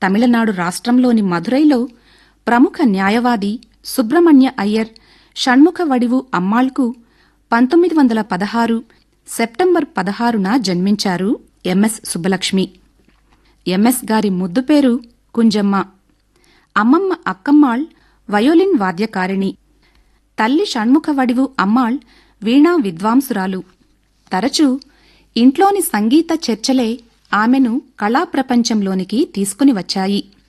తమిళనాడు రాష్ట్రంలోని మదురైలో ప్రముఖ న్యాయవాది సుబ్రహ్మణ్య అయ్యర్ షణ్ముఖ వడివు అమ్మాళ్కు పంతొమ్మిది వందల పదహారు సెప్టెంబర్ పదహారున జన్మించారు ఎంఎస్ సుబ్బలక్ష్మి ఎంఎస్ గారి ముద్దు పేరు కుంజమ్మ అమ్మమ్మ అక్కమ్మాళ్ వయోలిన్ వాద్యకారిణి తల్లి షణ్ముఖ వడివు అమ్మాళ్ వీణా విద్వాంసురాలు తరచూ ఇంట్లోని సంగీత చర్చలే ఆమెను కళాప్రపంచంలోనికి తీసుకుని వచ్చాయి